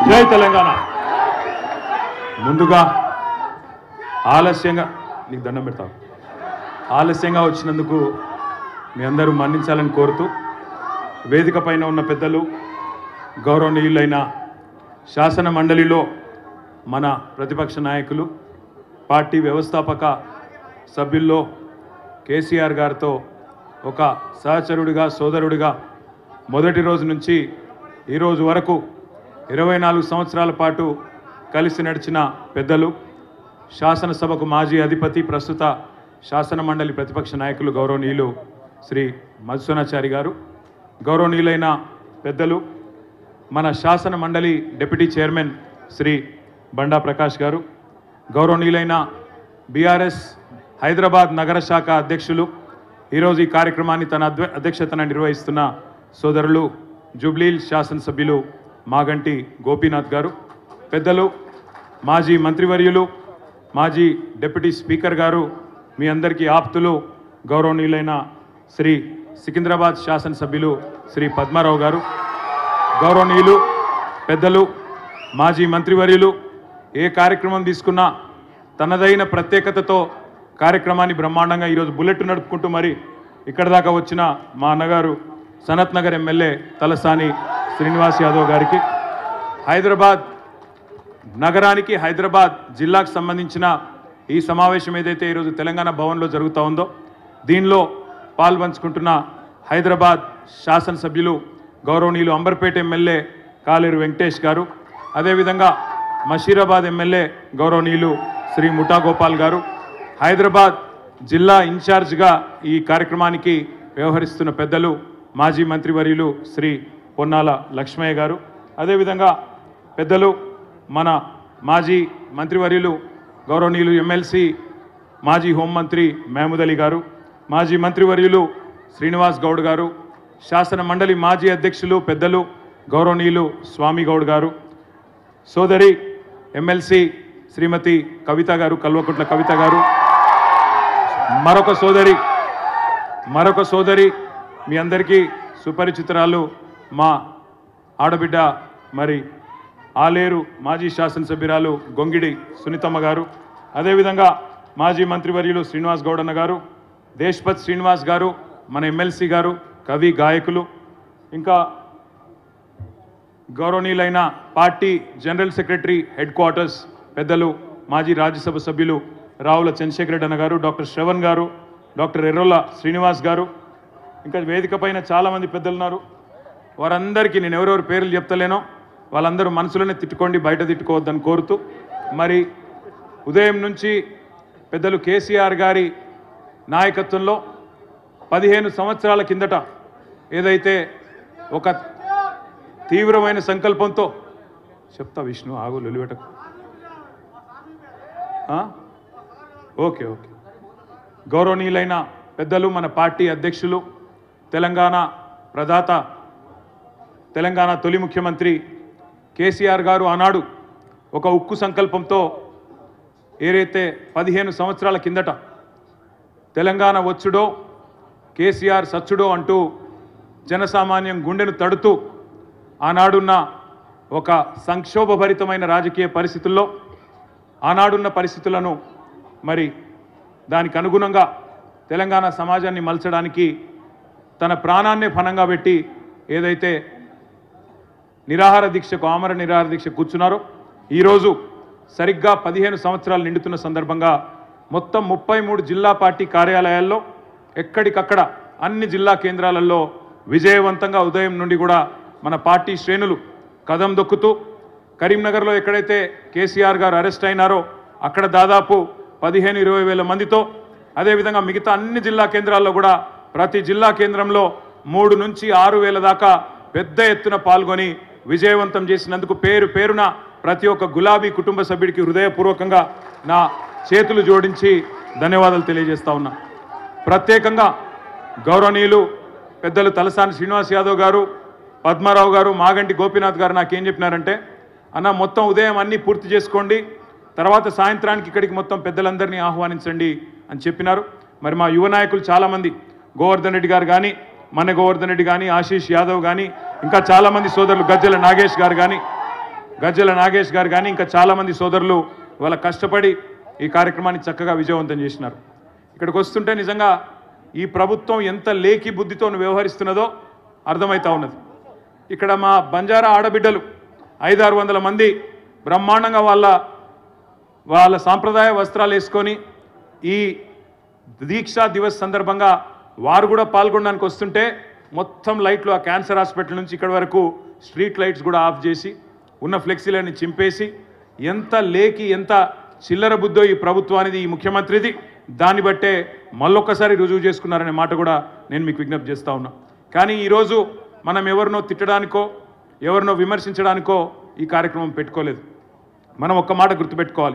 జై తెలంగాణ ముందుగా ఆలస్యంగా నీకు దండం పెడతావు ఆలస్యంగా వచ్చినందుకు మీ అందరూ మన్నించాలని కోరుతూ వేదిక పైన ఉన్న పెద్దలు గౌరవనీయులైన శాసన మండలిలో మన ప్రతిపక్ష నాయకులు పార్టీ వ్యవస్థాపక సభ్యుల్లో కేసీఆర్ గారితో ఒక సహచరుడిగా సోదరుడిగా మొదటి రోజు నుంచి ఈరోజు వరకు ఇరవై నాలుగు సంవత్సరాల పాటు కలిసి నడిచిన పెద్దలు శాసనసభకు మాజీ అధిపతి ప్రస్తుత శాసన మండలి ప్రతిపక్ష నాయకులు గౌరవనీయులు శ్రీ మధుసూనాచారి గారు గౌరవనీయులైన పెద్దలు మన శాసన మండలి డిప్యూటీ చైర్మన్ శ్రీ బండా ప్రకాష్ గారు గౌరవనీయులైన బీఆర్ఎస్ హైదరాబాద్ నగర శాఖ అధ్యక్షులు ఈరోజు ఈ కార్యక్రమాన్ని తన అధ్వ అధ్యక్షతన నిర్వహిస్తున్న సోదరులు జూబ్లీల్ శాసనసభ్యులు మాగంటి గోపీనాథ్ గారు పెద్దలు మాజీ మంత్రివర్యులు మాజీ డిప్యూటీ స్పీకర్ గారు మీ అందరికీ ఆప్తులు గౌరవనీయులైన శ్రీ సికింద్రాబాద్ శాసనసభ్యులు శ్రీ పద్మారావు గారు గౌరవనీయులు పెద్దలు మాజీ మంత్రివర్యులు ఏ కార్యక్రమం తీసుకున్నా తనదైన ప్రత్యేకతతో కార్యక్రమాన్ని బ్రహ్మాండంగా ఈరోజు బుల్లెట్ నడుపుకుంటూ మరి ఇక్కడ దాకా వచ్చిన మా అన్నగారు సనత్ నగర్ ఎమ్మెల్యే తలసాని శ్రీనివాస్ యాదవ్ గారికి హైదరాబాద్ నగరానికి హైదరాబాద్ జిల్లాకు సంబంధించిన ఈ సమావేశం ఏదైతే ఈరోజు తెలంగాణ భవన్లో జరుగుతూ ఉందో దీనిలో పాల్పంచుకుంటున్న హైదరాబాద్ శాసనసభ్యులు గౌరవనీయులు అంబర్పేట ఎమ్మెల్యే కాలేరు వెంకటేష్ గారు అదేవిధంగా మషీరాబాద్ ఎమ్మెల్యే గౌరవనీయులు శ్రీ ముఠా గోపాల్ గారు హైదరాబాద్ జిల్లా ఇన్ఛార్జ్గా ఈ కార్యక్రమానికి వ్యవహరిస్తున్న పెద్దలు మాజీ మంత్రివర్యులు శ్రీ పొన్నాల లక్ష్మయ్య గారు అదేవిధంగా పెద్దలు మన మాజీ మంత్రివర్యులు గౌరవనీయులు ఎమ్మెల్సీ మాజీ హోంమంత్రి మహమూద్ అలీ గారు మాజీ మంత్రివర్యులు శ్రీనివాస్ గౌడ్ గారు శాసన మండలి మాజీ అధ్యక్షులు పెద్దలు గౌరవనీయులు స్వామి గౌడ్ గారు సోదరి ఎమ్మెల్సీ శ్రీమతి కవిత గారు కల్వకుంట్ల కవిత గారు మరొక సోదరి మరొక సోదరి మీ అందరికీ సుపరిచితురాలు మా ఆడబిడ్డ మరి ఆలేరు మాజీ శాసనసభ్యురాలు గొంగిడి సునీతమ్మ గారు అదేవిధంగా మాజీ మంత్రివర్యులు శ్రీనివాస్ గౌడన్న గారు దేశ్పత్ శ్రీనివాస్ గారు మన ఎమ్మెల్సీ గారు కవి గాయకులు ఇంకా గౌరవనీయులైన party general secretary head quarters పెద్దలు మాజీ రాజ్యసభ సభ్యులు రావుల చంద్రశేఖర రెడ్డి అన్న గారు డాక్టర్ శ్రవణ్ గారు డాక్టర్ ఎర్రోల శ్రీనివాస్ గారు ఇంకా వేదిక పైన చాలామంది పెద్దలు ఉన్నారు వారందరికీ నేను ఎవరెవరి పేర్లు చెప్తలేనో వాళ్ళందరూ మనసులోనే తిట్టుకోండి బయట తిట్టుకోవద్దని కోరుతూ మరి ఉదయం నుంచి పెద్దలు కేసీఆర్ గారి నాయకత్వంలో పదిహేను సంవత్సరాల కిందట ఏదైతే ఒక తీవ్రమైన సంకల్పంతో చెప్తా విష్ణు ఆగు లొలిపెట్టకు ఆ? ఓకే ఓకే గౌరవనీయులైన పెద్దలు మన పార్టీ అధ్యక్షులు తెలంగాణ ప్రదాత తెలంగాణ తొలి ముఖ్యమంత్రి కేసీఆర్ గారు ఆనాడు ఒక ఉక్కు సంకల్పంతో ఏదైతే పదిహేను సంవత్సరాల కిందట తెలంగాణ వచ్చుడో కేసీఆర్ సచ్చుడో అంటూ జనసామాన్యం గుండెను తడుతూ ఆనాడున్న ఒక సంక్షోభభరితమైన రాజకీయ పరిస్థితుల్లో ఆనాడున్న పరిస్థితులను మరి దానికి అనుగుణంగా తెలంగాణ సమాజాన్ని మలచడానికి తన ప్రాణాన్నే ఫనంగా పెట్టి ఏదైతే నిరాహార దీక్షకు ఆమర నిరాహార దీక్ష కూర్చున్నారో ఈరోజు సరిగ్గా పదిహేను సంవత్సరాలు నిండుతున్న సందర్భంగా మొత్తం ముప్పై మూడు జిల్లా పార్టీ కార్యాలయాల్లో ఎక్కడికక్కడ అన్ని జిల్లా కేంద్రాలలో విజయవంతంగా ఉదయం నుండి కూడా మన పార్టీ శ్రేణులు కదం దొక్కుతూ కరీంనగర్లో ఎక్కడైతే కేసీఆర్ గారు అరెస్ట్ అయినారో అక్కడ దాదాపు పదిహేను ఇరవై వేల మందితో అదేవిధంగా మిగతా అన్ని జిల్లా కేంద్రాల్లో కూడా ప్రతి జిల్లా కేంద్రంలో మూడు నుంచి ఆరు వేల దాకా పెద్ద ఎత్తున పాల్గొని విజయవంతం చేసినందుకు పేరు పేరున ప్రతి ఒక్క గులాబీ కుటుంబ సభ్యుడికి హృదయపూర్వకంగా నా చేతులు జోడించి ధన్యవాదాలు తెలియజేస్తా ఉన్నా ప్రత్యేకంగా గౌరవనీయులు పెద్దలు తలసాని శ్రీనివాస్ యాదవ్ గారు పద్మారావు గారు మాగంటి గోపీనాథ్ గారు నాకేం చెప్పినారంటే అన్న మొత్తం ఉదయం అన్నీ పూర్తి చేసుకోండి తర్వాత సాయంత్రానికి ఇక్కడికి మొత్తం పెద్దలందరినీ ఆహ్వానించండి అని చెప్పినారు మరి మా యువ నాయకులు చాలామంది గోవర్ధన్ రెడ్డి గారు కానీ మన గోవర్ధన్ రెడ్డి కానీ ఆశీష్ యాదవ్ కానీ ఇంకా చాలామంది సోదరులు గజ్జల నాగేష్ గారు కానీ గజ్జల నాగేష్ గారు కానీ ఇంకా చాలామంది సోదరులు వాళ్ళ కష్టపడి ఈ కార్యక్రమాన్ని చక్కగా విజయవంతం చేసినారు ఇక్కడికి వస్తుంటే నిజంగా ఈ ప్రభుత్వం ఎంత లేకి బుద్ధితో వ్యవహరిస్తున్నదో అర్థమవుతా ఉన్నది ఇక్కడ మా బంజారా ఆడబిడ్డలు ఐదారు వందల మంది బ్రహ్మాండంగా వాళ్ళ వాళ్ళ సాంప్రదాయ వస్త్రాలు వేసుకొని ఈ దీక్షా దివస్ సందర్భంగా వారు కూడా పాల్గొనడానికి వస్తుంటే మొత్తం లైట్లు ఆ క్యాన్సర్ హాస్పిటల్ నుంచి ఇక్కడ వరకు స్ట్రీట్ లైట్స్ కూడా ఆఫ్ చేసి ఉన్న ఫ్లెక్సీలని చింపేసి ఎంత లేకి ఎంత చిల్లర బుద్ధో ఈ ప్రభుత్వానిది ఈ ముఖ్యమంత్రిది దాన్ని బట్టే మళ్ళొక్కసారి రుజువు చేసుకున్నారనే మాట కూడా నేను మీకు విజ్ఞప్తి చేస్తా ఉన్నా కానీ ఈరోజు మనం ఎవరినో తిట్టడానికో ఎవరినో విమర్శించడానికో ఈ కార్యక్రమం పెట్టుకోలేదు మనం ఒక్క మాట గుర్తుపెట్టుకోవాలి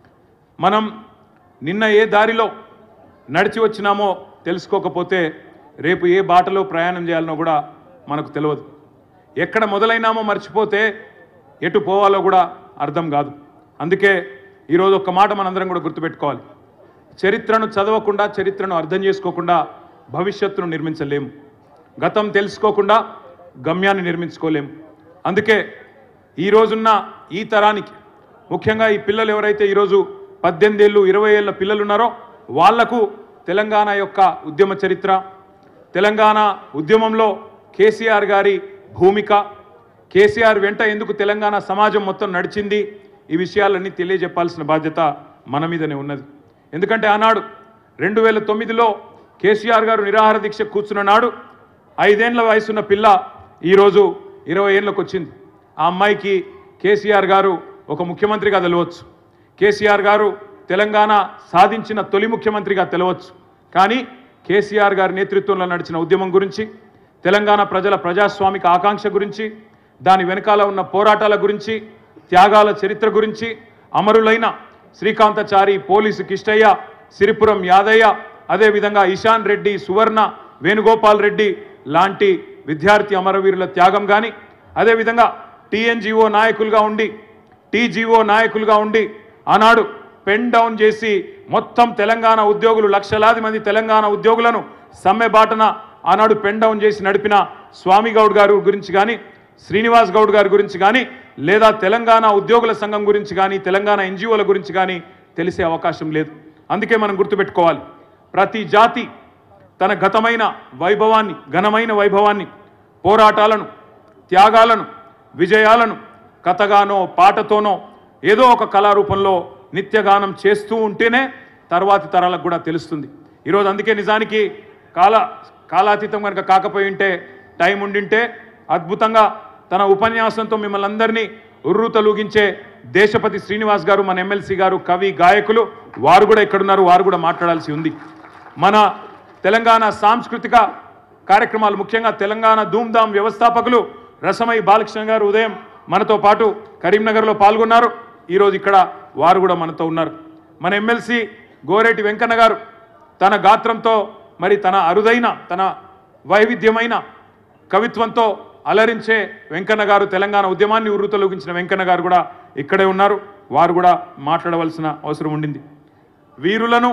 మనం నిన్న ఏ దారిలో నడిచి వచ్చినామో తెలుసుకోకపోతే రేపు ఏ బాటలో ప్రయాణం చేయాలనో కూడా మనకు తెలియదు ఎక్కడ మొదలైనామో మర్చిపోతే ఎటు పోవాలో కూడా అర్థం కాదు అందుకే ఈరోజు ఒక్క మాట మనందరం కూడా గుర్తుపెట్టుకోవాలి చరిత్రను చదవకుండా చరిత్రను అర్థం చేసుకోకుండా భవిష్యత్తును నిర్మించలేము గతం తెలుసుకోకుండా గమ్యాన్ని నిర్మించుకోలేము అందుకే ఈ రోజున్న ఈ తరానికి ముఖ్యంగా ఈ పిల్లలు ఎవరైతే ఈరోజు పద్దెనిమిది ఏళ్ళు ఇరవై ఏళ్ళ పిల్లలు ఉన్నారో వాళ్లకు తెలంగాణ యొక్క ఉద్యమ చరిత్ర తెలంగాణ ఉద్యమంలో కేసీఆర్ గారి భూమిక కేసీఆర్ వెంట ఎందుకు తెలంగాణ సమాజం మొత్తం నడిచింది ఈ విషయాలన్నీ తెలియజెప్పాల్సిన బాధ్యత మన మీదనే ఉన్నది ఎందుకంటే ఆనాడు రెండు వేల తొమ్మిదిలో కేసీఆర్ గారు నిరాహార దీక్ష కూర్చున్న నాడు ఐదేళ్ల వయసున్న పిల్ల ఈరోజు ఇరవై ఏళ్ళకి వచ్చింది ఆ అమ్మాయికి కేసీఆర్ గారు ఒక ముఖ్యమంత్రిగా తెలవచ్చు కేసీఆర్ గారు తెలంగాణ సాధించిన తొలి ముఖ్యమంత్రిగా తెలవచ్చు కానీ కేసీఆర్ గారి నేతృత్వంలో నడిచిన ఉద్యమం గురించి తెలంగాణ ప్రజల ప్రజాస్వామిక ఆకాంక్ష గురించి దాని వెనకాల ఉన్న పోరాటాల గురించి త్యాగాల చరిత్ర గురించి అమరులైన శ్రీకాంతచారి పోలీసు కిష్టయ్య సిరిపురం యాదయ్య అదేవిధంగా ఇషాన్ రెడ్డి సువర్ణ వేణుగోపాల్ రెడ్డి లాంటి విద్యార్థి అమరవీరుల త్యాగం కానీ అదేవిధంగా టీఎన్జిఓ నాయకులుగా ఉండి టీజీఓ నాయకులుగా ఉండి ఆనాడు పెన్ డౌన్ చేసి మొత్తం తెలంగాణ ఉద్యోగులు లక్షలాది మంది తెలంగాణ ఉద్యోగులను సమ్మె బాటన ఆనాడు పెన్ డౌన్ చేసి నడిపిన స్వామి గౌడ్ గారు గురించి కానీ శ్రీనివాస్ గౌడ్ గారి గురించి కానీ లేదా తెలంగాణ ఉద్యోగుల సంఘం గురించి కానీ తెలంగాణ ఎన్జిఓల గురించి కానీ తెలిసే అవకాశం లేదు అందుకే మనం గుర్తుపెట్టుకోవాలి ప్రతి జాతి తన గతమైన వైభవాన్ని ఘనమైన వైభవాన్ని పోరాటాలను త్యాగాలను విజయాలను కథగానో పాటతోనో ఏదో ఒక కళారూపంలో నిత్యగానం చేస్తూ ఉంటేనే తర్వాతి తరాలకు కూడా తెలుస్తుంది ఈరోజు అందుకే నిజానికి కాల కాలాతీతం కనుక కాకపోయి ఉంటే టైం ఉండింటే అద్భుతంగా తన ఉపన్యాసంతో మిమ్మల్ని అందరినీ ఉర్రూతలూగించే దేశపతి శ్రీనివాస్ గారు మన ఎమ్మెల్సీ గారు కవి గాయకులు వారు కూడా ఇక్కడున్నారు వారు కూడా మాట్లాడాల్సి ఉంది మన తెలంగాణ సాంస్కృతిక కార్యక్రమాలు ముఖ్యంగా తెలంగాణ ధూమ్ధామ్ వ్యవస్థాపకులు రసమై బాలకృష్ణ గారు ఉదయం మనతో పాటు కరీంనగర్లో పాల్గొన్నారు ఈరోజు ఇక్కడ వారు కూడా మనతో ఉన్నారు మన ఎమ్మెల్సీ గోరేటి వెంకన్న గారు తన గాత్రంతో మరి తన అరుదైన తన వైవిధ్యమైన కవిత్వంతో అలరించే వెంకన్న గారు తెలంగాణ ఉద్యమాన్ని ఉర్రుతలూగించిన వెంకన్న గారు కూడా ఇక్కడే ఉన్నారు వారు కూడా మాట్లాడవలసిన అవసరం ఉండింది వీరులను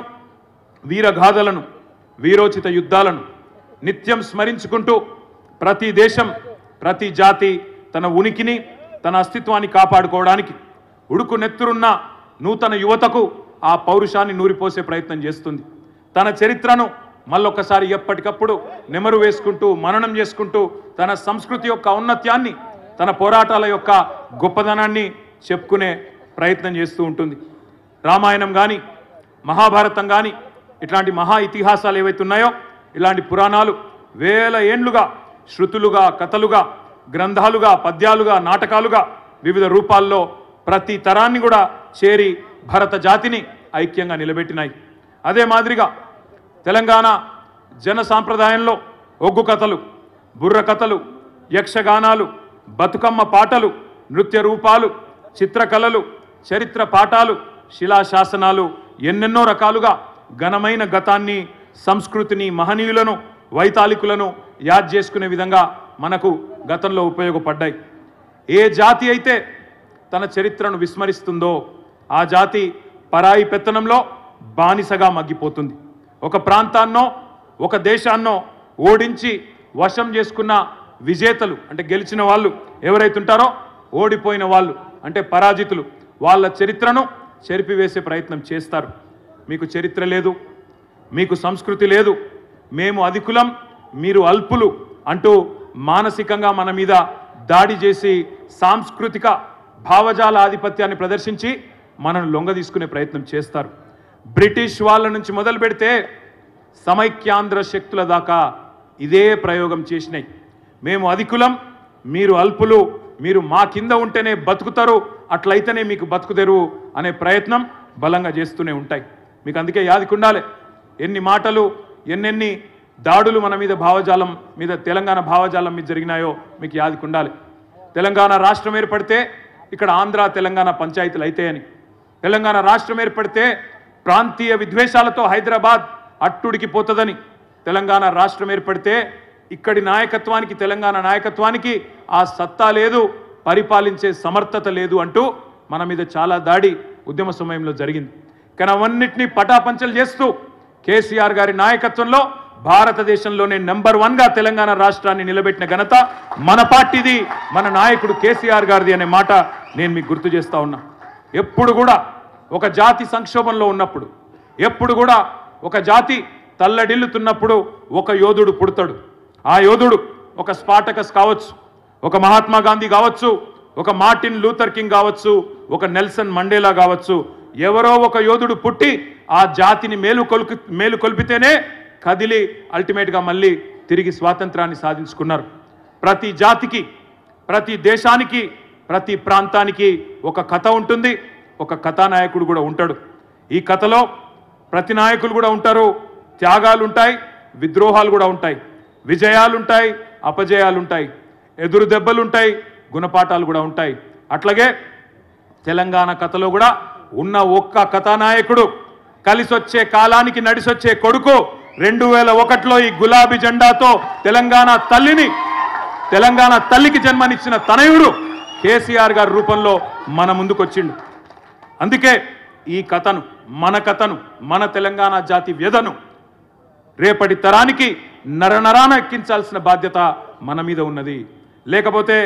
వీరగాథలను వీరోచిత యుద్ధాలను నిత్యం స్మరించుకుంటూ ప్రతి దేశం ప్రతి జాతి తన ఉనికిని తన అస్తిత్వాన్ని కాపాడుకోవడానికి ఉడుకు నెత్తురున్న నూతన యువతకు ఆ పౌరుషాన్ని నూరిపోసే ప్రయత్నం చేస్తుంది తన చరిత్రను మళ్ళొక్కసారి ఎప్పటికప్పుడు నెమరు వేసుకుంటూ మననం చేసుకుంటూ తన సంస్కృతి యొక్క ఔన్నత్యాన్ని తన పోరాటాల యొక్క గొప్పదనాన్ని చెప్పుకునే ప్రయత్నం చేస్తూ ఉంటుంది రామాయణం కానీ మహాభారతం కానీ ఇట్లాంటి మహా ఇతిహాసాలు ఏవైతే ఉన్నాయో ఇలాంటి పురాణాలు వేల ఏండ్లుగా శృతులుగా కథలుగా గ్రంథాలుగా పద్యాలుగా నాటకాలుగా వివిధ రూపాల్లో ప్రతి తరాన్ని కూడా చేరి భరత జాతిని ఐక్యంగా నిలబెట్టినాయి అదే మాదిరిగా తెలంగాణ జన సాంప్రదాయంలో ఒగ్గు కథలు బుర్ర కథలు యక్షగానాలు బతుకమ్మ పాటలు నృత్య రూపాలు చిత్రకళలు చరిత్ర పాఠాలు శిలాశాసనాలు ఎన్నెన్నో రకాలుగా ఘనమైన గతాన్ని సంస్కృతిని మహనీయులను వైతాళికులను యాద్ చేసుకునే విధంగా మనకు గతంలో ఉపయోగపడ్డాయి ఏ జాతి అయితే తన చరిత్రను విస్మరిస్తుందో ఆ జాతి పరాయి పెత్తనంలో బానిసగా మగ్గిపోతుంది ఒక ప్రాంతాన్నో ఒక దేశాన్నో ఓడించి వశం చేసుకున్న విజేతలు అంటే గెలిచిన వాళ్ళు ఎవరైతే ఉంటారో ఓడిపోయిన వాళ్ళు అంటే పరాజితులు వాళ్ళ చరిత్రను చెరిపివేసే ప్రయత్నం చేస్తారు మీకు చరిత్ర లేదు మీకు సంస్కృతి లేదు మేము అధికులం మీరు అల్పులు అంటూ మానసికంగా మన మీద దాడి చేసి సాంస్కృతిక భావజాల ఆధిపత్యాన్ని ప్రదర్శించి మనను లొంగ తీసుకునే ప్రయత్నం చేస్తారు బ్రిటిష్ వాళ్ళ నుంచి మొదలు పెడితే సమైక్యాంధ్ర శక్తుల దాకా ఇదే ప్రయోగం చేసినాయి మేము అధికులం మీరు అల్పులు మీరు మా కింద ఉంటేనే బతుకుతారు అట్లయితేనే మీకు బతుకుదెరువు అనే ప్రయత్నం బలంగా చేస్తూనే ఉంటాయి మీకు అందుకే యాదికుండాలి ఎన్ని మాటలు ఎన్నెన్ని దాడులు మన మీద భావజాలం మీద తెలంగాణ భావజాలం మీద జరిగినాయో మీకు యాదికుండాలి తెలంగాణ రాష్ట్రం ఏర్పడితే ఇక్కడ ఆంధ్ర తెలంగాణ పంచాయతీలు అయితాయని తెలంగాణ రాష్ట్రం ఏర్పడితే ప్రాంతీయ విద్వేషాలతో హైదరాబాద్ అట్టుడికి పోతుందని తెలంగాణ రాష్ట్రం ఏర్పడితే ఇక్కడి నాయకత్వానికి తెలంగాణ నాయకత్వానికి ఆ సత్తా లేదు పరిపాలించే సమర్థత లేదు అంటూ మన మీద చాలా దాడి ఉద్యమ సమయంలో జరిగింది కానీ అవన్నిటినీ పటాపంచలు చేస్తూ కేసీఆర్ గారి నాయకత్వంలో భారతదేశంలోనే నెంబర్ వన్గా తెలంగాణ రాష్ట్రాన్ని నిలబెట్టిన ఘనత మన పార్టీది మన నాయకుడు కేసీఆర్ గారిది అనే మాట నేను మీకు గుర్తు చేస్తా ఉన్నా ఎప్పుడు కూడా ఒక జాతి సంక్షోభంలో ఉన్నప్పుడు ఎప్పుడు కూడా ఒక జాతి తల్లడిల్లుతున్నప్పుడు ఒక యోధుడు పుడతాడు ఆ యోధుడు ఒక స్పాటకస్ కావచ్చు ఒక మహాత్మా గాంధీ కావచ్చు ఒక మార్టిన్ లూథర్ కింగ్ కావచ్చు ఒక నెల్సన్ మండేలా కావచ్చు ఎవరో ఒక యోధుడు పుట్టి ఆ జాతిని మేలు కొలుకు మేలు కొల్పితేనే కదిలి అల్టిమేట్గా మళ్ళీ తిరిగి స్వాతంత్రాన్ని సాధించుకున్నారు ప్రతి జాతికి ప్రతి దేశానికి ప్రతి ప్రాంతానికి ఒక కథ ఉంటుంది ఒక కథానాయకుడు కూడా ఉంటాడు ఈ కథలో ప్రతి నాయకులు కూడా ఉంటారు త్యాగాలు ఉంటాయి విద్రోహాలు కూడా ఉంటాయి విజయాలు ఉంటాయి అపజయాలు ఉంటాయి ఎదురు దెబ్బలు ఉంటాయి గుణపాఠాలు కూడా ఉంటాయి అట్లాగే తెలంగాణ కథలో కూడా ఉన్న ఒక్క కథానాయకుడు కలిసొచ్చే కాలానికి నడిసొచ్చే కొడుకు రెండు వేల ఒకటిలో ఈ గులాబీ జెండాతో తెలంగాణ తల్లిని తెలంగాణ తల్లికి జన్మనిచ్చిన తనయుడు కేసీఆర్ గారి రూపంలో మన ముందుకొచ్చిండు అందుకే ఈ కథను మన కథను మన తెలంగాణ జాతి వ్యధను రేపటి తరానికి నరనరాన ఎక్కించాల్సిన బాధ్యత మన మీద ఉన్నది లేకపోతే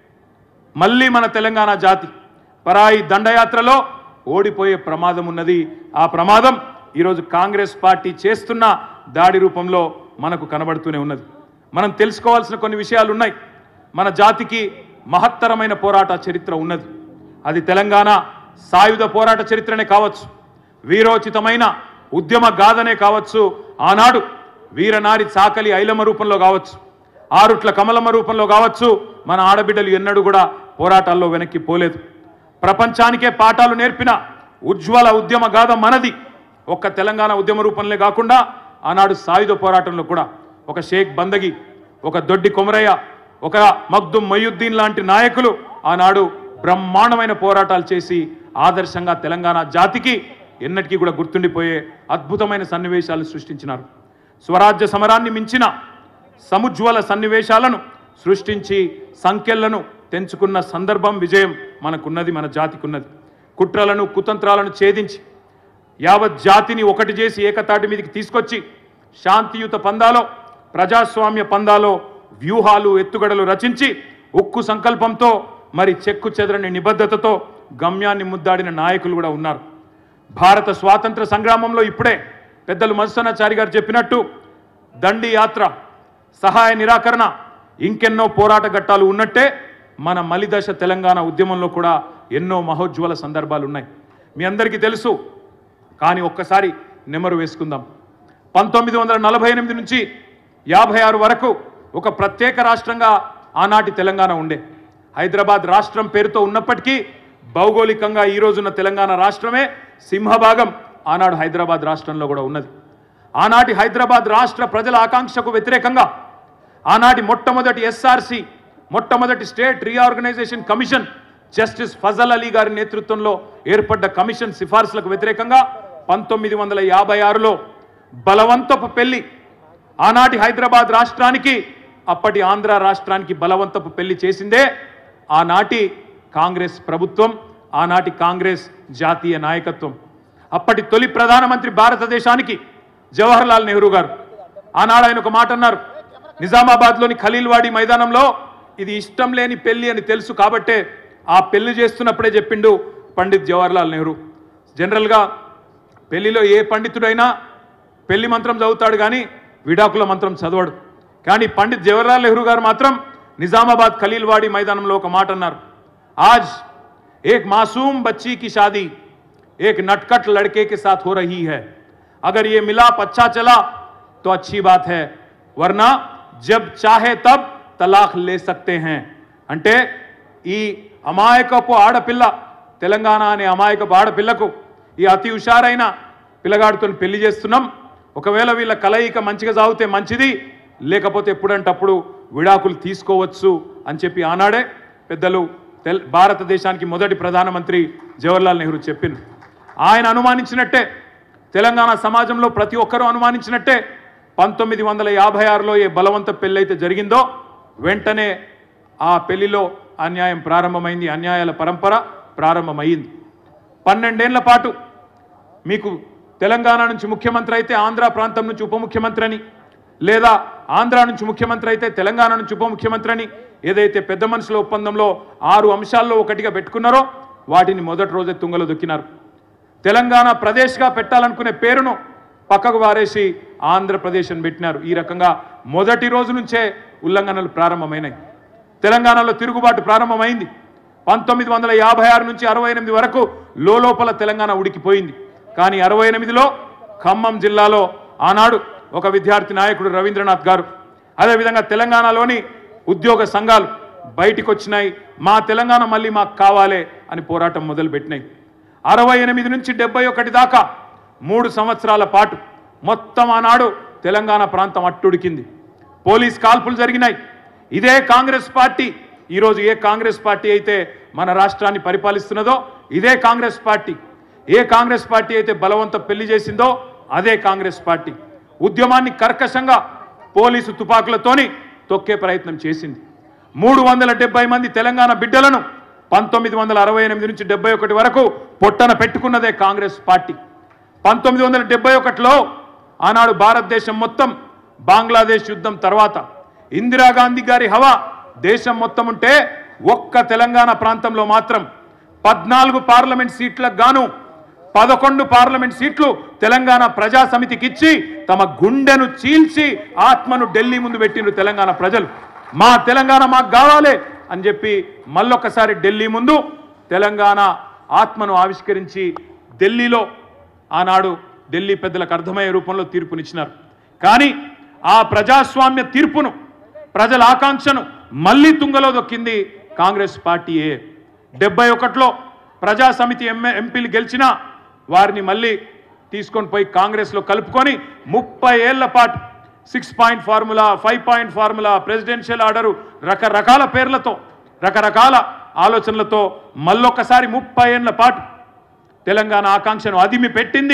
మళ్ళీ మన తెలంగాణ జాతి పరాయి దండయాత్రలో ఓడిపోయే ప్రమాదం ఉన్నది ఆ ప్రమాదం ఈరోజు కాంగ్రెస్ పార్టీ చేస్తున్న దాడి రూపంలో మనకు కనబడుతూనే ఉన్నది మనం తెలుసుకోవాల్సిన కొన్ని విషయాలు ఉన్నాయి మన జాతికి మహత్తరమైన పోరాట చరిత్ర ఉన్నది అది తెలంగాణ సాయుధ పోరాట చరిత్రనే కావచ్చు వీరోచితమైన ఉద్యమ గాథనే కావచ్చు ఆనాడు వీరనారి చాకలి ఐలమ్మ రూపంలో కావచ్చు ఆరుట్ల కమలమ్మ రూపంలో కావచ్చు మన ఆడబిడ్డలు ఎన్నడూ కూడా పోరాటాల్లో వెనక్కి పోలేదు ప్రపంచానికే పాఠాలు నేర్పిన ఉజ్వల ఉద్యమ గాథ మనది ఒక్క తెలంగాణ ఉద్యమ రూపంలో కాకుండా ఆనాడు సాయుధ పోరాటంలో కూడా ఒక షేక్ బందగి ఒక దొడ్డి కొమరయ్య ఒక మగ్దుం మొయ్యుద్దీన్ లాంటి నాయకులు ఆనాడు బ్రహ్మాండమైన పోరాటాలు చేసి ఆదర్శంగా తెలంగాణ జాతికి ఎన్నటికీ కూడా గుర్తుండిపోయే అద్భుతమైన సన్నివేశాలు సృష్టించినారు స్వరాజ్య సమరాన్ని మించిన సముజ్వల సన్నివేశాలను సృష్టించి సంఖ్యలను తెంచుకున్న సందర్భం విజయం మనకున్నది మన జాతికున్నది కుట్రలను కుతంత్రాలను ఛేదించి యావత్ జాతిని ఒకటి చేసి ఏకతాటి మీదకి తీసుకొచ్చి శాంతియుత పందాలో ప్రజాస్వామ్య పందాలో వ్యూహాలు ఎత్తుగడలు రచించి ఉక్కు సంకల్పంతో మరి చెక్కు చెదరని నిబద్ధతతో గమ్యాన్ని ముద్దాడిన నాయకులు కూడా ఉన్నారు భారత స్వాతంత్ర సంగ్రామంలో ఇప్పుడే పెద్దలు మధుసనాచారి గారు చెప్పినట్టు దండి యాత్ర సహాయ నిరాకరణ ఇంకెన్నో పోరాట ఘట్టాలు ఉన్నట్టే మన మలిదశ తెలంగాణ ఉద్యమంలో కూడా ఎన్నో మహోజ్వల సందర్భాలు ఉన్నాయి మీ అందరికీ తెలుసు కానీ ఒక్కసారి నెమరు వేసుకుందాం పంతొమ్మిది వందల నలభై ఎనిమిది నుంచి యాభై ఆరు వరకు ఒక ప్రత్యేక రాష్ట్రంగా ఆనాటి తెలంగాణ ఉండే హైదరాబాద్ రాష్ట్రం పేరుతో ఉన్నప్పటికీ భౌగోళికంగా ఈ రోజున్న తెలంగాణ రాష్ట్రమే సింహభాగం ఆనాడు హైదరాబాద్ రాష్ట్రంలో కూడా ఉన్నది ఆనాటి హైదరాబాద్ రాష్ట్ర ప్రజల ఆకాంక్షకు వ్యతిరేకంగా ఆనాటి మొట్టమొదటి ఎస్ఆర్సి మొట్టమొదటి state reorganisation commission justice Fazal Ali గారి నేతృత్వంలో ఏర్పడ్డ కమిషన్ సిఫార్సులకు వ్యతిరేకంగా పంతొమ్మిది వందల యాభై ఆరులో బలవంతపు పెళ్లి ఆనాటి హైదరాబాద్ రాష్ట్రానికి అప్పటి ఆంధ్ర రాష్ట్రానికి బలవంతపు పెళ్లి చేసిందే ఆనాటి కాంగ్రెస్ ప్రభుత్వం ఆనాటి కాంగ్రెస్ జాతీయ నాయకత్వం అప్పటి తొలి ప్రధానమంత్రి భారతదేశానికి జవహర్లాల్ నెహ్రూ గారు ఆనాడు ఆయన ఒక మాట అన్నారు నిజామాబాద్లోని ఖలీల్వాడి మైదానంలో ఇది ఇష్టం లేని పెళ్లి అని తెలుసు కాబట్టే ఆ పెళ్లి చేస్తున్నప్పుడే చెప్పిండు పండిత్ జవహర్లాల్ నెహ్రూ జనరల్గా పెళ్లిలో ఏ పండితుడైనా పెళ్లి మంత్రం చదువుతాడు కానీ విడాకుల మంత్రం చదవడు కానీ పండిత్ జవహర్లాల్ నెహ్రూ గారు మాత్రం నిజామాబాద్ ఖలీల్వాడి మైదానంలో ఒక మాట అన్నారు ఆజ్ एक मासूम बच्ची की शादी एक नटखट लड़के के साथ हो रही है अगर ये मिलाप अच्छा चला तो अच्छी बात है वरना जब चाहे तब तलाक ले सकते हैं అంటే ఈ అమాయకపు ఆడపిల్ల తెలంగాణ అనే అమాయకపు ఆడపిల్లకు ఈ అతి హుషారైన పిల్లగాడితో పెళ్లి చేస్తున్నాం ఒకవేళ వీళ్ళ కలయిక మంచిగా సాగితే మంచిది లేకపోతే ఎప్పుడంటప్పుడు విడాకులు తీసుకోవచ్చు అని చెప్పి ఆనాడే పెద్దలు తెల్ భారతదేశానికి మొదటి ప్రధానమంత్రి జవహర్లాల్ నెహ్రూ చెప్పింది ఆయన అనుమానించినట్టే తెలంగాణ సమాజంలో ప్రతి ఒక్కరూ అనుమానించినట్టే పంతొమ్మిది వందల యాభై ఆరులో ఏ బలవంత పెళ్ళైతే జరిగిందో వెంటనే ఆ పెళ్లిలో అన్యాయం ప్రారంభమైంది అన్యాయాల పరంపర ప్రారంభమైంది పన్నెండేళ్ల పాటు మీకు తెలంగాణ నుంచి ముఖ్యమంత్రి అయితే ఆంధ్ర ప్రాంతం నుంచి ఉప ముఖ్యమంత్రి అని లేదా ఆంధ్ర నుంచి ముఖ్యమంత్రి అయితే తెలంగాణ నుంచి ఉప ముఖ్యమంత్రి అని ఏదైతే పెద్ద మనుషుల ఒప్పందంలో ఆరు అంశాల్లో ఒకటిగా పెట్టుకున్నారో వాటిని మొదటి రోజే తుంగలో దొక్కినారు తెలంగాణ ప్రదేశ్గా పెట్టాలనుకునే పేరును పక్కకు వారేసి ఆంధ్రప్రదేశ్ అని పెట్టినారు ఈ రకంగా మొదటి రోజు నుంచే ఉల్లంఘనలు ప్రారంభమైనాయి తెలంగాణలో తిరుగుబాటు ప్రారంభమైంది పంతొమ్మిది వందల యాభై ఆరు నుంచి అరవై ఎనిమిది వరకు లోపల తెలంగాణ ఉడికిపోయింది కానీ అరవై ఎనిమిదిలో ఖమ్మం జిల్లాలో ఆనాడు ఒక విద్యార్థి నాయకుడు రవీంద్రనాథ్ గారు అదేవిధంగా తెలంగాణలోని ఉద్యోగ సంఘాలు బయటికి వచ్చినాయి మా తెలంగాణ మళ్ళీ మాకు కావాలే అని పోరాటం మొదలుపెట్టినాయి అరవై ఎనిమిది నుంచి డెబ్బై ఒకటి దాకా మూడు సంవత్సరాల పాటు మొత్తం ఆనాడు తెలంగాణ ప్రాంతం అట్టుడికింది పోలీస్ కాల్పులు జరిగినాయి ఇదే కాంగ్రెస్ పార్టీ ఈరోజు ఏ కాంగ్రెస్ పార్టీ అయితే మన రాష్ట్రాన్ని పరిపాలిస్తున్నదో ఇదే కాంగ్రెస్ పార్టీ ఏ కాంగ్రెస్ పార్టీ అయితే బలవంత పెళ్లి చేసిందో అదే కాంగ్రెస్ పార్టీ ఉద్యమాన్ని కర్కశంగా పోలీసు తుపాకులతోని తొక్కే ప్రయత్నం చేసింది మూడు వందల డెబ్బై మంది తెలంగాణ బిడ్డలను పంతొమ్మిది వందల అరవై ఎనిమిది నుంచి డెబ్బై ఒకటి వరకు పొట్టన పెట్టుకున్నదే కాంగ్రెస్ పార్టీ పంతొమ్మిది వందల డెబ్బై ఒకటిలో ఆనాడు భారతదేశం మొత్తం బంగ్లాదేశ్ యుద్ధం తర్వాత ఇందిరాగాంధీ గారి హవా దేశం మొత్తం ఉంటే ఒక్క తెలంగాణ ప్రాంతంలో మాత్రం పద్నాలుగు పార్లమెంట్ సీట్లకు గాను పదకొండు పార్లమెంట్ సీట్లు తెలంగాణ ప్రజా సమితికి ఇచ్చి తమ గుండెను చీల్చి ఆత్మను ఢిల్లీ ముందు పెట్టిండ్రు తెలంగాణ ప్రజలు మా తెలంగాణ మాకు కావాలి అని చెప్పి మళ్ళొక్కసారి ఢిల్లీ ముందు తెలంగాణ ఆత్మను ఆవిష్కరించి ఢిల్లీలో ఆనాడు ఢిల్లీ పెద్దలకు అర్థమయ్యే రూపంలో తీర్పునిచ్చినారు కానీ ఆ ప్రజాస్వామ్య తీర్పును ప్రజల ఆకాంక్షను మళ్ళీ తుంగలో దొక్కింది కాంగ్రెస్ పార్టీయే డెబ్బై ఒకటిలో ప్రజా సమితి ఎంఏ ఎంపీలు గెలిచినా వారిని మళ్ళీ తీసుకొని పోయి కాంగ్రెస్లో కలుపుకొని ముప్పై ఏళ్ల పాటు six point formula five point formula presidential order రకరకాల పేర్లతో రకరకాల ఆలోచనలతో మళ్ళొక్కసారి ముప్పై ఏళ్ల పాటు తెలంగాణ ఆకాంక్షను అదిమి పెట్టింది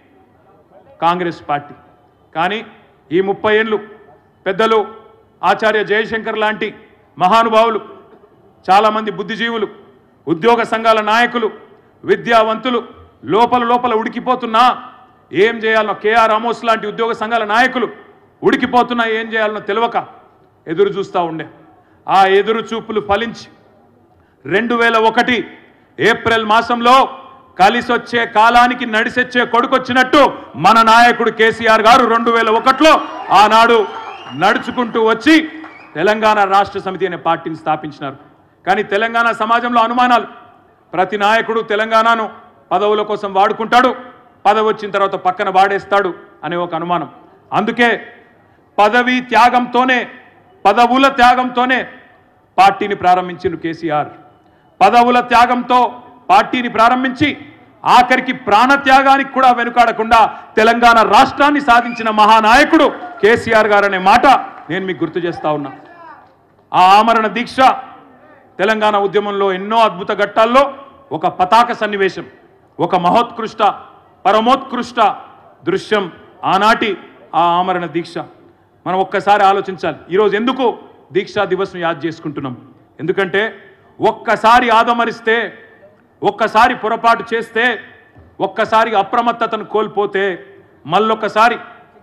కాంగ్రెస్ పార్టీ కానీ ఈ ముప్పై ఏళ్ళు పెద్దలు ఆచార్య జయశంకర్ లాంటి మహానుభావులు చాలామంది బుద్ధిజీవులు ఉద్యోగ సంఘాల నాయకులు విద్యావంతులు లోపల లోపల ఉడికిపోతున్నా ఏం చేయాలనో కేఆర్ రామోస్ లాంటి ఉద్యోగ సంఘాల నాయకులు ఉడికిపోతున్నా ఏం చేయాలనో తెలియక ఎదురు చూస్తూ ఉండే ఆ ఎదురు చూపులు ఫలించి రెండు వేల ఒకటి ఏప్రిల్ మాసంలో కలిసొచ్చే కాలానికి నడిసొచ్చే కొడుకొచ్చినట్టు మన నాయకుడు కేసీఆర్ గారు రెండు వేల ఒకటిలో ఆనాడు నడుచుకుంటూ వచ్చి తెలంగాణ రాష్ట్ర సమితి అనే పార్టీని స్థాపించినారు కానీ తెలంగాణ సమాజంలో అనుమానాలు ప్రతి నాయకుడు తెలంగాణను పదవుల కోసం వాడుకుంటాడు పదవి వచ్చిన తర్వాత పక్కన వాడేస్తాడు అనే ఒక అనుమానం అందుకే పదవి త్యాగంతోనే పదవుల త్యాగంతోనే పార్టీని ప్రారంభించిన కేసీఆర్ పదవుల త్యాగంతో పార్టీని ప్రారంభించి ఆఖరికి ప్రాణత్యాగానికి కూడా వెనుకాడకుండా తెలంగాణ రాష్ట్రాన్ని సాధించిన మహానాయకుడు కేసీఆర్ గారు అనే మాట నేను మీకు గుర్తు చేస్తా ఉన్నా ఆ ఆమరణ దీక్ష తెలంగాణ ఉద్యమంలో ఎన్నో అద్భుత ఘట్టాల్లో ఒక పతాక సన్నివేశం ఒక మహోత్కృష్ట పరమోత్కృష్ట దృశ్యం ఆనాటి ఆ ఆమరణ దీక్ష మనం ఒక్కసారి ఆలోచించాలి ఈరోజు ఎందుకు దీక్షా దివస్ను యాద్ చేసుకుంటున్నాం ఎందుకంటే ఒక్కసారి ఆదమరిస్తే ఒక్కసారి పొరపాటు చేస్తే ఒక్కసారి అప్రమత్తతను కోల్పోతే మళ్ళొక్కసారి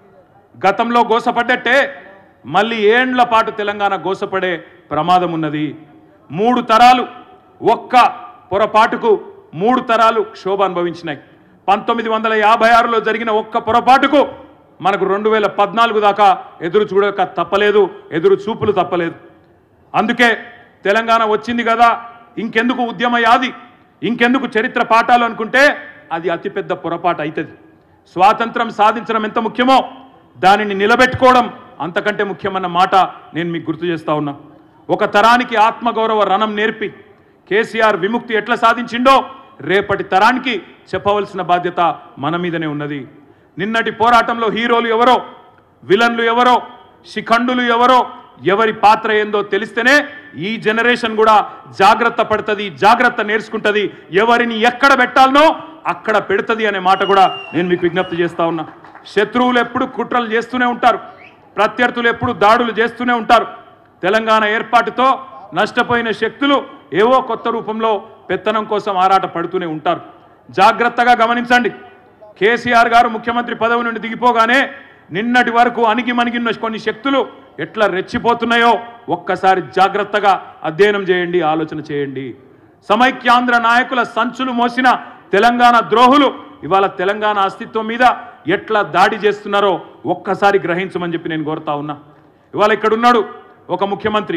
గతంలో గోసపడ్డట్టే మళ్ళీ ఏండ్ల పాటు తెలంగాణ గోసపడే ప్రమాదం ఉన్నది మూడు తరాలు ఒక్క పొరపాటుకు మూడు తరాలు క్షోభ అనుభవించినాయి పంతొమ్మిది వందల యాభై ఆరులో జరిగిన ఒక్క పొరపాటుకు మనకు రెండు వేల పద్నాలుగు దాకా ఎదురు చూడక తప్పలేదు ఎదురు చూపులు తప్పలేదు అందుకే తెలంగాణ వచ్చింది కదా ఇంకెందుకు ఉద్యమ యాది ఇంకెందుకు చరిత్ర పాఠాలు అనుకుంటే అది అతిపెద్ద పొరపాటు అవుతుంది స్వాతంత్రం సాధించడం ఎంత ముఖ్యమో దానిని నిలబెట్టుకోవడం అంతకంటే ముఖ్యమన్న మాట నేను మీకు గుర్తు చేస్తా ఉన్నా ఒక తరానికి ఆత్మగౌరవ రణం నేర్పి కేసీఆర్ విముక్తి ఎట్లా సాధించిండో రేపటి తరానికి చెప్పవలసిన బాధ్యత మన మీదనే ఉన్నది నిన్నటి పోరాటంలో హీరోలు ఎవరో విలన్లు ఎవరో శిఖండులు ఎవరో ఎవరి పాత్ర ఏందో తెలిస్తేనే ఈ జనరేషన్ కూడా జాగ్రత్త పడుతుంది జాగ్రత్త నేర్చుకుంటుంది ఎవరిని ఎక్కడ పెట్టాలనో అక్కడ పెడుతుంది అనే మాట కూడా నేను మీకు విజ్ఞప్తి చేస్తా ఉన్నా శత్రువులు ఎప్పుడు కుట్రలు చేస్తూనే ఉంటారు ప్రత్యర్థులు ఎప్పుడు దాడులు చేస్తూనే ఉంటారు తెలంగాణ ఏర్పాటుతో నష్టపోయిన శక్తులు ఏవో కొత్త రూపంలో పెత్తనం కోసం ఆరాట పడుతూనే ఉంటారు జాగ్రత్తగా గమనించండి కేసీఆర్ గారు ముఖ్యమంత్రి పదవి నుండి దిగిపోగానే నిన్నటి వరకు అణిగి మణిగిన్న కొన్ని శక్తులు ఎట్లా రెచ్చిపోతున్నాయో ఒక్కసారి జాగ్రత్తగా అధ్యయనం చేయండి ఆలోచన చేయండి సమైక్యాంధ్ర నాయకుల సంచులు మోసిన తెలంగాణ ద్రోహులు ఇవాళ తెలంగాణ అస్తిత్వం మీద ఎట్లా దాడి చేస్తున్నారో ఒక్కసారి గ్రహించమని చెప్పి నేను కోరుతా ఉన్నా ఇవాళ ఇక్కడ ఉన్నాడు ఒక ముఖ్యమంత్రి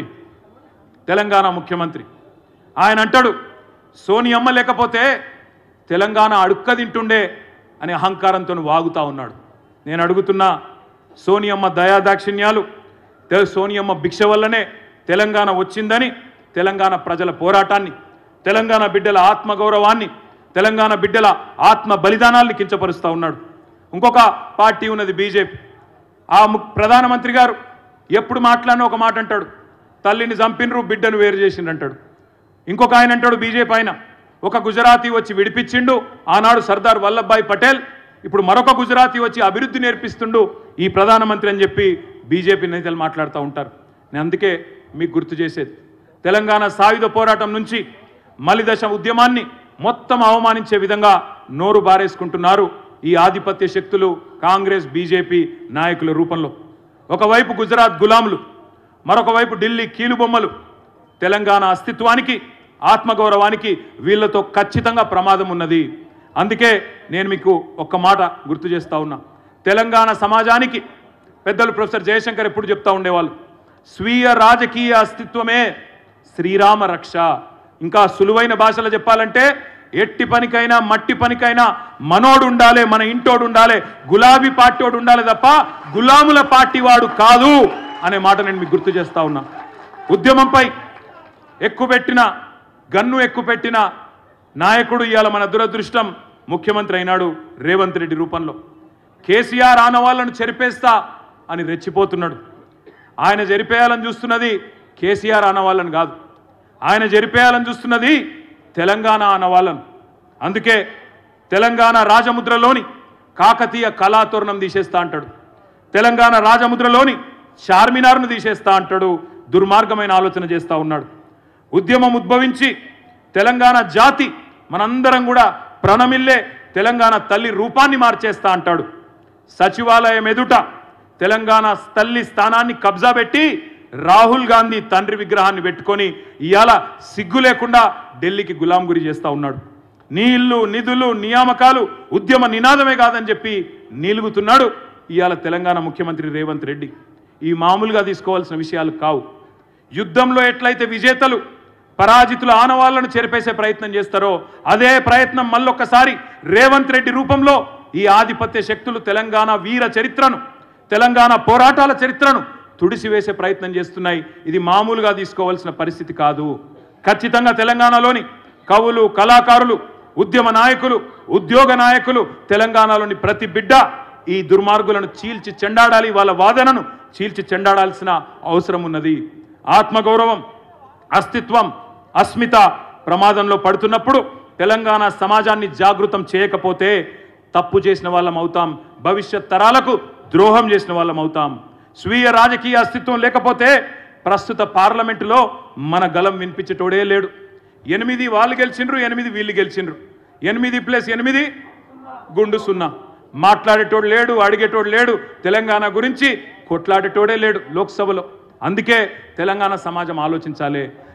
తెలంగాణ ముఖ్యమంత్రి ఆయన అంటాడు సోనియమ్మ లేకపోతే తెలంగాణ అడుక్క తింటుండే అనే అహంకారంతో వాగుతా ఉన్నాడు నేను అడుగుతున్నా సోనియమ్మ దయాదాక్షిణ్యాలు తె- సోనియమ్మ భిక్ష వల్లనే తెలంగాణ వచ్చిందని తెలంగాణ ప్రజల పోరాటాన్ని తెలంగాణ బిడ్డల ఆత్మగౌరవాన్ని తెలంగాణ బిడ్డల ఆత్మ బలిదానాల్ని కించపరుస్తూ ఉన్నాడు ఇంకొక పార్టీ ఉన్నది బీజేపీ ఆ ము- ప్రధానమంత్రి గారు ఎప్పుడు మాట్లాడినా ఒక మాట అంటాడు తల్లిని చంపినరు బిడ్డను వేరు చేసిండు అంటాడు ఇంకొక ఆయన అంటాడు బీజేపీ ఆయన ఒక గుజరాతీ వచ్చి విడిపించిండు ఆనాడు సర్దార్ వల్లభాయ్ పటేల్ ఇప్పుడు మరొక గుజరాతీ వచ్చి అభివృద్ధి నేర్పిస్తుండు ఈ ప్రధానమంత్రి అని చెప్పి బీజేపీ నేతలు మాట్లాడుతూ ఉంటారు నేను అందుకే మీకు గుర్తు చేసేది తెలంగాణ సాయుధ పోరాటం నుంచి మలిదశ ఉద్యమాన్ని మొత్తం అవమానించే విధంగా నోరు బారేసుకుంటున్నారు ఈ ఆధిపత్య శక్తులు కాంగ్రెస్ బీజేపీ నాయకుల రూపంలో ఒకవైపు గుజరాత్ గులాములు మరొక వైపు ఢిల్లీ కీలుబొమ్మలు తెలంగాణ అస్తిత్వానికి ఆత్మగౌరవానికి వీళ్ళతో ఖచ్చితంగా ప్రమాదం ఉన్నది అందుకే నేను మీకు ఒక్క మాట గుర్తు చేస్తా ఉన్నా తెలంగాణ సమాజానికి పెద్దలు ప్రొఫెసర్ జయశంకర్ ఎప్పుడు చెప్తా ఉండేవాళ్ళు స్వీయ రాజకీయ అస్తిత్వమే శ్రీరామ రక్ష ఇంకా సులువైన భాషలో చెప్పాలంటే ఎట్టి పనికైనా మట్టి పనికైనా మనోడు ఉండాలి మన ఇంటోడు ఉండాలి గులాబీ పార్టీోడు ఉండాలి తప్ప గులాముల పార్టీ వాడు కాదు అనే మాట నేను మీకు గుర్తు చేస్తా ఉన్నా ఉద్యమంపై ఎక్కుపెట్టిన గన్ను ఎక్కుపెట్టిన నాయకుడు ఇవాళ మన దురదృష్టం ముఖ్యమంత్రి అయినాడు రేవంత్ రెడ్డి రూపంలో కేసీఆర్ ఆనవాళ్లను చెరిపేస్తా అని రెచ్చిపోతున్నాడు ఆయన జరిపేయాలని చూస్తున్నది కేసీఆర్ ఆనవాళ్ళని కాదు ఆయన జరిపేయాలని చూస్తున్నది తెలంగాణ ఆనవాళ్ళను అందుకే తెలంగాణ రాజముద్రలోని కాకతీయ కళాతోరణం తీసేస్తా అంటాడు తెలంగాణ రాజముద్రలోని చార్మినార్ను తీసేస్తా అంటాడు దుర్మార్గమైన ఆలోచన చేస్తా ఉన్నాడు ఉద్యమం ఉద్భవించి తెలంగాణ జాతి మనందరం కూడా ప్రణమిల్లే తెలంగాణ తల్లి రూపాన్ని మార్చేస్తా అంటాడు సచివాలయం ఎదుట తెలంగాణ తల్లి స్థానాన్ని కబ్జా పెట్టి రాహుల్ గాంధీ తండ్రి విగ్రహాన్ని పెట్టుకొని ఇవాళ సిగ్గు లేకుండా ఢిల్లీకి గులాం గురి చేస్తా ఉన్నాడు నీళ్లు నిధులు నియామకాలు ఉద్యమ నినాదమే కాదని చెప్పి నీలుగుతున్నాడు ఇవాళ తెలంగాణ ముఖ్యమంత్రి రేవంత్ రెడ్డి ఈ మామూలుగా తీసుకోవాల్సిన విషయాలు కావు యుద్ధంలో ఎట్లయితే విజేతలు పరాజితుల ఆనవాళ్లను చెరిపేసే ప్రయత్నం చేస్తారో అదే ప్రయత్నం మళ్ళొక్కసారి రేవంత్ రెడ్డి రూపంలో ఈ ఆధిపత్య శక్తులు తెలంగాణ వీర చరిత్రను తెలంగాణ పోరాటాల చరిత్రను తుడిసివేసే ప్రయత్నం చేస్తున్నాయి ఇది మామూలుగా తీసుకోవాల్సిన పరిస్థితి కాదు ఖచ్చితంగా తెలంగాణలోని కవులు కళాకారులు ఉద్యమ నాయకులు ఉద్యోగ నాయకులు తెలంగాణలోని ప్రతి బిడ్డ ఈ దుర్మార్గులను చీల్చి చెండాడాలి వాళ్ళ వాదనను చీల్చి చెండాడాల్సిన అవసరం ఉన్నది ఆత్మగౌరవం అస్తిత్వం అస్మిత ప్రమాదంలో పడుతున్నప్పుడు తెలంగాణ సమాజాన్ని జాగృతం చేయకపోతే తప్పు చేసిన వాళ్ళం అవుతాం భవిష్యత్ తరాలకు ద్రోహం చేసిన వాళ్ళం అవుతాం స్వీయ రాజకీయ అస్తిత్వం లేకపోతే ప్రస్తుత పార్లమెంటులో మన గలం వినిపించేటోడే లేడు ఎనిమిది వాళ్ళు గెలిచిండ్రు ఎనిమిది వీళ్ళు గెలిచిండ్రు ఎనిమిది ప్లస్ ఎనిమిది గుండు సున్నా మాట్లాడేటోడు లేడు అడిగేటోడు లేడు తెలంగాణ గురించి కొట్లాడేటోడే లేడు లోక్సభలో అందుకే తెలంగాణ సమాజం ఆలోచించాలి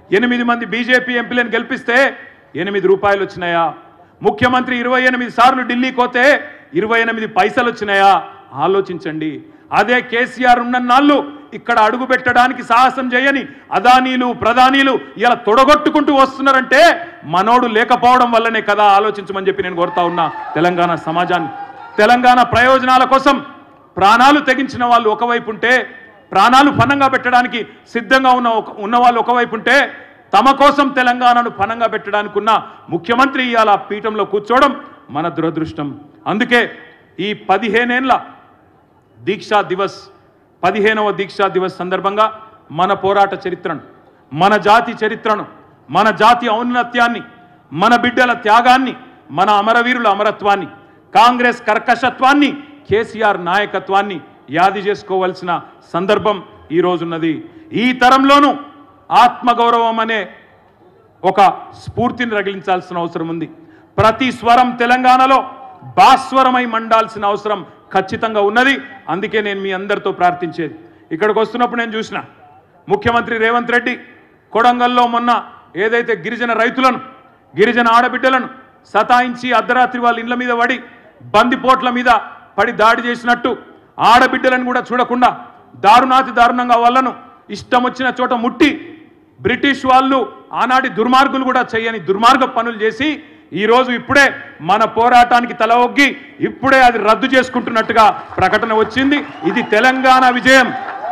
ఎనిమిది మంది బీజేపీ ఎంపీలను గెలిపిస్తే ఎనిమిది రూపాయలు వచ్చినాయా ముఖ్యమంత్రి ఇరవై ఎనిమిది సార్లు ఢిల్లీకి పోతే ఇరవై ఎనిమిది పైసలు వచ్చినాయా ఆలోచించండి అదే కేసీఆర్ ఉన్న నాళ్ళు ఇక్కడ అడుగు పెట్టడానికి సాహసం చేయని అదానీలు ప్రధానీలు ఇలా తొడగొట్టుకుంటూ వస్తున్నారంటే మనోడు లేకపోవడం వల్లనే కదా ఆలోచించమని చెప్పి నేను కోరుతా ఉన్నా తెలంగాణ సమాజాన్ని తెలంగాణ ప్రయోజనాల కోసం ప్రాణాలు తెగించిన వాళ్ళు ఒకవైపు ఉంటే ప్రాణాలు పనంగా పెట్టడానికి సిద్ధంగా ఉన్న ఒక- ఉన్న వాళ్ళు ఒకవైపు ఉంటే తమ కోసం తెలంగాణను పనంగా పెట్టడానికి ఉన్న ముఖ్యమంత్రి ఇవాళ పీఠంలో కూర్చోవడం మన దురదృష్టం అందుకే ఈ పదిహేనేళ్ల దీక్షా దివస్ పదిహేనవ దీక్షా దివస్ సందర్భంగా మన పోరాట చరిత్రను మన జాతి చరిత్రను మన జాతి ఔన్నత్యాన్ని మన బిడ్డల త్యాగాన్ని మన అమరవీరుల అమరత్వాన్ని కాంగ్రెస్ కర్కశత్వాన్ని కేసీఆర్ నాయకత్వాన్ని యాది చేసుకోవాల్సిన సందర్భం ఈ రోజున్నది ఈ తరంలోనూ ఆత్మగౌరవం అనే ఒక స్ఫూర్తిని రగిలించాల్సిన అవసరం ఉంది ప్రతి స్వరం తెలంగాణలో భాస్వరమై మండాల్సిన అవసరం ఖచ్చితంగా ఉన్నది అందుకే నేను మీ అందరితో ప్రార్థించేది ఇక్కడికి వస్తున్నప్పుడు నేను చూసిన ముఖ్యమంత్రి రేవంత్ రెడ్డి కొడంగల్లో మొన్న ఏదైతే గిరిజన రైతులను గిరిజన ఆడబిడ్డలను సతాయించి అర్ధరాత్రి వాళ్ళ ఇండ్ల మీద పడి బందిపోట్ల మీద పడి దాడి చేసినట్టు ఆడబిడ్డలను కూడా చూడకుండా దారుణాతి దారుణంగా వాళ్ళను ఇష్టం వచ్చిన చోట ముట్టి బ్రిటిష్ వాళ్ళు ఆనాటి దుర్మార్గులు కూడా చేయని దుర్మార్గ పనులు చేసి ఈ రోజు ఇప్పుడే మన పోరాటానికి తల ఒగ్గి ఇప్పుడే అది రద్దు చేసుకుంటున్నట్టుగా ప్రకటన వచ్చింది ఇది తెలంగాణ విజయం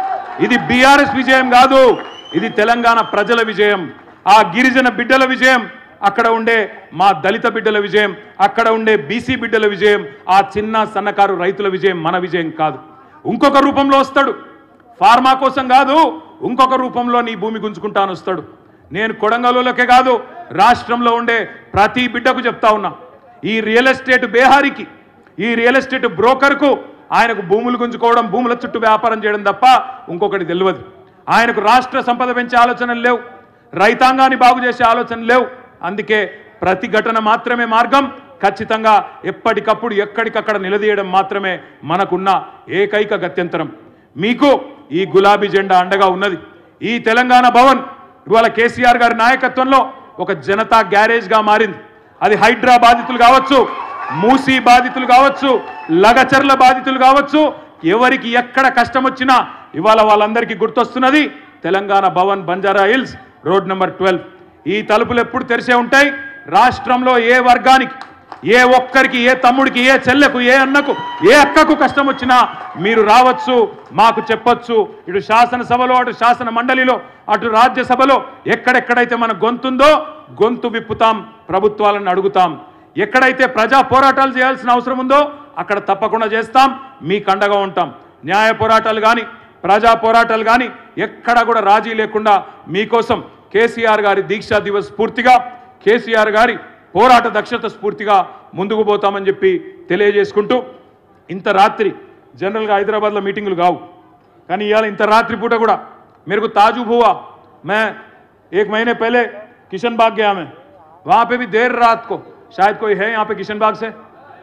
ఇది బీఆర్ఎస్ విజయం కాదు ఇది తెలంగాణ ప్రజల విజయం ఆ గిరిజన బిడ్డల విజయం అక్కడ ఉండే మా దళిత బిడ్డల విజయం అక్కడ ఉండే బీసీ బిడ్డల విజయం ఆ చిన్న సన్నకారు రైతుల విజయం మన విజయం కాదు ఇంకొక రూపంలో వస్తాడు ఫార్మా కోసం కాదు ఇంకొక రూపంలో నీ భూమి గుంజుకుంటాను వస్తాడు నేను కొడంగల్లోకే కాదు రాష్ట్రంలో ఉండే ప్రతి బిడ్డకు చెప్తా ఉన్నా ఈ రియల్ ఎస్టేట్ బేహారికి ఈ రియల్ ఎస్టేట్ బ్రోకర్కు ఆయనకు భూములు గుంజుకోవడం భూముల చుట్టూ వ్యాపారం చేయడం తప్ప ఇంకొకటి తెలియదు ఆయనకు రాష్ట్ర సంపద పెంచే ఆలోచనలు లేవు రైతాంగాన్ని బాగు చేసే ఆలోచనలు లేవు అందుకే ప్రతిఘటన మాత్రమే మార్గం ఖచ్చితంగా ఎప్పటికప్పుడు ఎక్కడికక్కడ నిలదీయడం మాత్రమే మనకున్న ఏకైక గత్యంతరం మీకు ఈ గులాబీ జెండా అండగా ఉన్నది ఈ తెలంగాణ భవన్ ఇవాళ కేసీఆర్ గారి నాయకత్వంలో ఒక జనతా గ్యారేజ్గా మారింది అది హైడ్రా బాధితులు కావచ్చు మూసీ బాధితులు కావచ్చు లగచర్ల బాధితులు కావచ్చు ఎవరికి ఎక్కడ కష్టం వచ్చినా ఇవాళ వాళ్ళందరికీ గుర్తొస్తున్నది Telangana Bhavan Banjara Hills road number twelve ఈ తలుపులు ఎప్పుడు తెరిసే ఉంటాయి రాష్ట్రంలో ఏ వర్గానికి ఏ ఒక్కరికి ఏ తమ్ముడికి ఏ చెల్లెకు ఏ అన్నకు ఏ అక్కకు కష్టం వచ్చినా మీరు రావచ్చు మాకు చెప్పొచ్చు ఇటు శాసనసభలో అటు శాసన మండలిలో అటు రాజ్యసభలో ఎక్కడెక్కడైతే మన గొంతుందో గొంతు విప్పుతాం ప్రభుత్వాలను అడుగుతాం ఎక్కడైతే ప్రజా పోరాటాలు చేయాల్సిన అవసరం ఉందో అక్కడ తప్పకుండా చేస్తాం మీకు అండగా ఉంటాం న్యాయ పోరాటాలు కానీ ప్రజా పోరాటాలు కానీ ఎక్కడా కూడా రాజీ లేకుండా మీకోసం కేసీఆర్ గారి దీక్షా దివస్ స్ఫూర్తిగా కేసీఆర్ గారి పోరాట దక్షత స్ఫూర్తిగా ముందుకు పోతామని చెప్పి తెలియజేసుకుంటూ ఇంత రాత్రి జనరల్గా హైదరాబాద్లో మీటింగులు కావు కానీ ఇవాళ ఇంత రాత్రి పూట కూడా मेरे को ताजुब हुआ मैं एक महीने पहले किशन बाग गया मैं वहां पे भी देर रात को शायद कोई है यहाँ पे किशन बाग से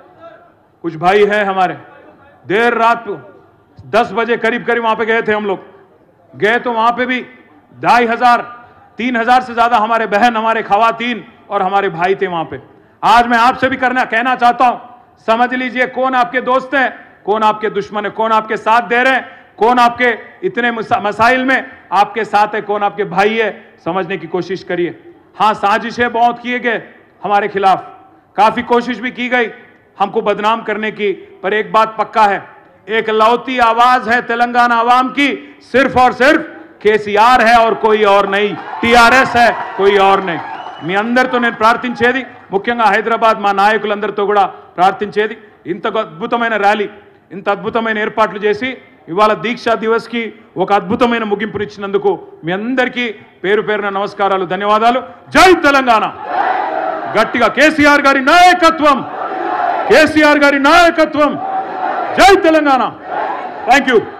कुछ भाई हैं हमारे देर रात को दस बजे करीब करीब वहां पे गए थे हम लोग गए तो वहां पे भी ढाई हजार तीन हजार से ज्यादा हमारे बहन हमारे खवातीन और हमारे भाई थे वहां पे आज मैं आपसे भी करना कहना चाहता हूं समझ लीजिए कौन आपके दोस्त हैं कौन आपके दुश्मन है कौन आपके साथ दे रहे हैं कौन आपके इतने मसा- मसाइल में आपके साथ है कौन आपके भाई है समझने की कोशिश करिए हाँ साजिशें बहुत किए गए हमारे खिलाफ काफी कोशिश भी की गई हमको बदनाम करने की पर एक बात पक्का है एक लौती आवाज है तेलंगाना आवाम की सिर्फ और सिर्फ కేసీఆర్ है और कोई और नहीं టిఆర్ఎస్ है कोई और नहीं మీ అందరితో నేను ప్రార్థించేది ముఖ్యంగా హైదరాబాద్ మా నాయకులందరితో కూడా ప్రార్థించేది ఇంత అద్భుతమైన ర్యాలీ ఇంత అద్భుతమైన ఏర్పాట్లు చేసి ఇవాళ దీక్షా దివస్కి ఒక అద్భుతమైన ముగింపునిచ్చినందుకు మీ అందరికీ పేరు పేరున నమస్కారాలు ధన్యవాదాలు జై తెలంగాణ గట్టిగా కేసీఆర్ గారి నాయకత్వం కేసీఆర్ గారి నాయకత్వం జై తెలంగాణ థ్యాంక్ యూ